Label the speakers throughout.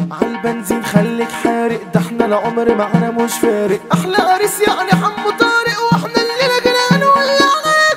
Speaker 1: عالبنزين خليك حارق ده احنا العمر معانا مش فارق احلى عريس يعني حمو طارق واحنا الليله جنان ولا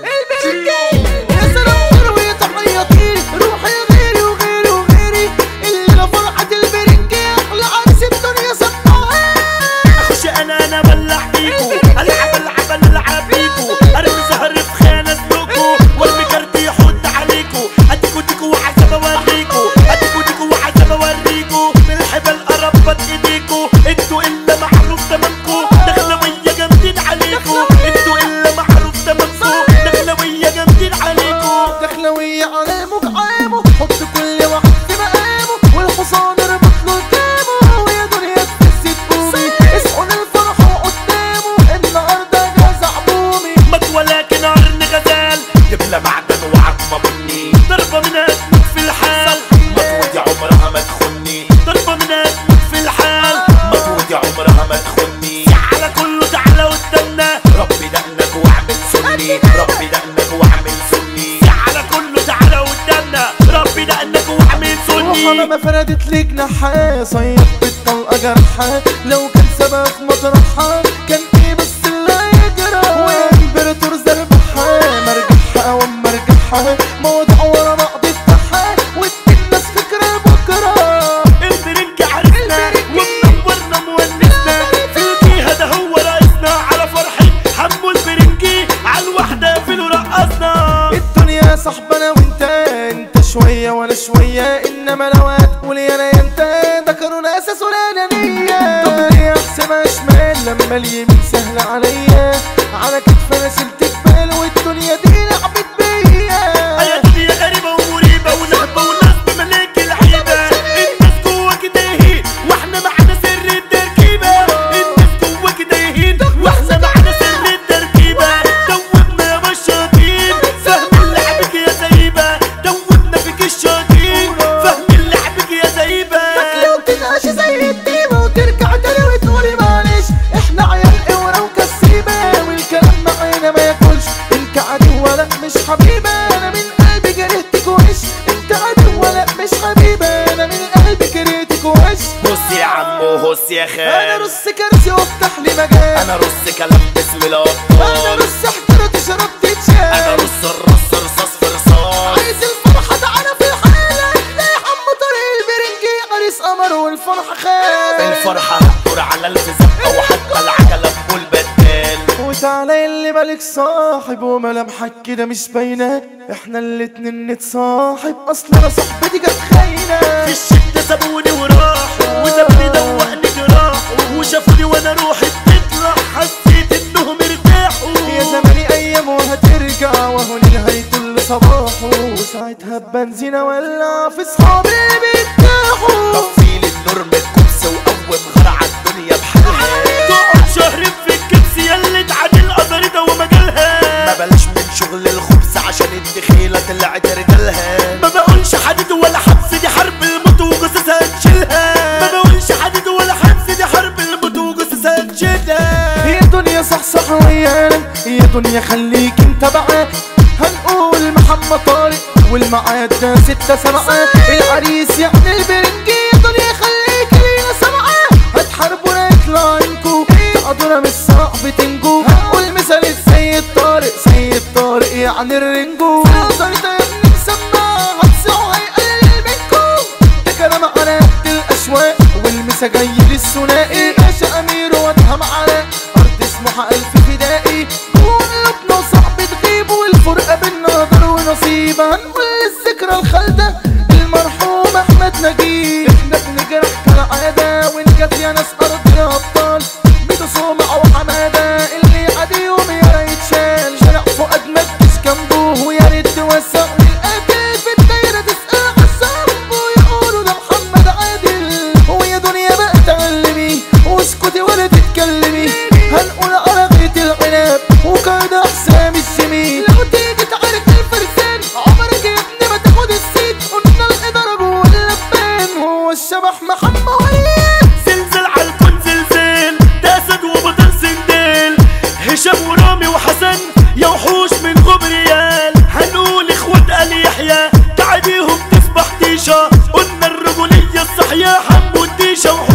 Speaker 1: البركه يا سلام ويا تحياتي روحي غيري وغيري وغيري الليله فرحه البركه احلى عريس الدنيا سبحان
Speaker 2: اخش انا انا بلع بيكو العب العب العب بيكو ارمي زهر في خانه اسلكو وارمي كارتي يحط عليكو اديكو ديكو وعزب اوريكو اديكو ديكو وعزب اوريكو من الحبل قربت ايديكو انتوا الا معروف تمامكو دخلوية جامدين عليكو انتوا الا معروف تمامكو دخلوية جامدين عليكو
Speaker 1: دخلوية على مقعامه حط كل واحد في مقامه والحصان اربط له الكامه ويا دنيا تحس تقومي اصحوا للفرح قدامه النهارده جاز عمومي
Speaker 2: مت ولكن عرن غزال دبلة معدن وعظمة بني ضربة منها تموت في الحال
Speaker 3: مطوة عمرها ما تخني
Speaker 2: ضربة منها تموت في الحال
Speaker 3: مطوة عمرها ما تخني
Speaker 2: على كله تعالى قدامنا
Speaker 3: ربي دقنك واعمل سني ربي دقنك واعمل سني
Speaker 2: على كله تعالى قدامنا ربي دقنك واعمل
Speaker 1: روحها
Speaker 2: سني
Speaker 1: ما فردت لي جناحها صيد بالطلقة جرحها لو كان سبب مطرحها كان ايه بس اللي يجرى وامبراطور زربحها مرجحها وما رجحها موضوع ورا بعض افتحها وادي الناس فكرة بكرة
Speaker 2: البرنج عرسنا ومنورنا مونسنا في الجهة ده هو رئيسنا على فرحة حمو البرنجي على الوحدة في رقصنا
Speaker 1: الدنيا صاحبنا وانت انت شوية وانا شوية انما لو هتقول يا انا يا انت ده قانون اساس الانانية طب ليه احسبها شمال لما اليمين سهل عليا على كتف انا شلت جبال والدنيا دي لعبت بيا
Speaker 2: يا دنيا غريبة ومريبة ونهبة وناس بملاك العيبة الناس جوا كده يهين واحنا معنا سر التركيبة الناس جوا كده يهين واحنا معنا سر التركيبة دوبنا يا بشاطين فاهمين لعبك يا زيبة دوبنا فيك الشاطين فاهمين لعبك يا زيبة
Speaker 1: لو تنعش زي الديمة وترجع تاني وتقولي معلش احنا عيال قورة وكسيبة والكلام معانا ما ياكلش انت عدو ولا مش حبيبة انا من قلبي كرهتك وعش انت عدو ولا مش حبيبة انا من قلبي كرهتك وعش
Speaker 3: هس يا عمو هس يا
Speaker 1: انا
Speaker 3: خال
Speaker 1: رص كرسي وافتح لي مجال
Speaker 3: انا رص كلام باسم
Speaker 1: انا
Speaker 3: الابطال
Speaker 1: رص احترت شربت
Speaker 3: انا
Speaker 1: تشال
Speaker 3: رص الرص رصاص في رصاص
Speaker 1: عايز الفرحة تعالى في الحالة تلاقي حمو طريق البرنجي عريس قمر والفرحة خال
Speaker 3: الفرحة هتدور على الفزق وحتى العجلة والبدال
Speaker 1: وتعالى اللي مالك صاحب وملامحك كده مش باينة احنا الاتنين نتصاحب اصل انا صاحبتي كانت خاينة
Speaker 2: في الشدة سابوني وراحوا وسابني دوقني جراح وشافوني وانا روحي بتطلع حسيت انهم ارتاحوا
Speaker 1: يا زماني ايام وهترجع وهو نهاية الصباح وساعتها بنزين ولع في صحابي بيرتاحوا
Speaker 3: طفيل النور من الكبس وقوم غرع الدنيا بحالها
Speaker 2: تقعد شهرين في الكبس يلي تعادل قدرتها ومجالها
Speaker 3: ما بلاش من شغل الخبز عشان الدخيلة طلعت رجالها
Speaker 2: ما بقولش حديد ولا حبس دي حرب الموت وجثثها نشيلها ما بقولش حديد ولا حبس دي حرب الموت وجثثها نشيلها
Speaker 1: هي دنيا صح صح ويانا هي دنيا خليك انت بقى هنقول محمد طارق والمعاد ده ستة سبعة العريس يعني البرنجي يا دنيا خليك لينا سبعة هتحاربوا يطلع انكو تقدروا مش صعب تنجو هنقول مثال السيد طارق سيد طارق يعني الرنجو تقدر ده يا ابني مسمع هتسعوا هيقلل منكو ده كلام على قد الاشواق والمسا جاي للثنائي باشا امير وادهم على ارض اسمها الف فدائي قلوبنا صعب تغيب والفرقه بينا نظر ونصيب هنقول الذكرى الخالده المرحوم احمد نجيب احنا بنجرح كالعاده ونجت يا ناس ارضنا ابطال بيتو صومع وحماده اللي عاديهم يا ريت شال شارع فؤاد مدش جنبه ويا ريت توسع القاتل في الدايره تسال عالصنب ويقولوا ده محمد عادل هو يا دنيا بقى تعلمي واسكتي ولا تتكلمي هنقول على غيت العنب وكده حسام الجميل لو تيجي تعارك الفرسان عمرك يا ابني ما تاخد السيت قلنا الاداره جوه اللبان هو الشبح محمد وليد
Speaker 2: زلزال على الكون زلزال ده اسد وبطل سندال هشام ورامي وحسن يا وحوش من غبريال هنقول اخوات ال يحيى تعديهم تسبح تيشا قلنا الرجولية الصح يا حمو الديشة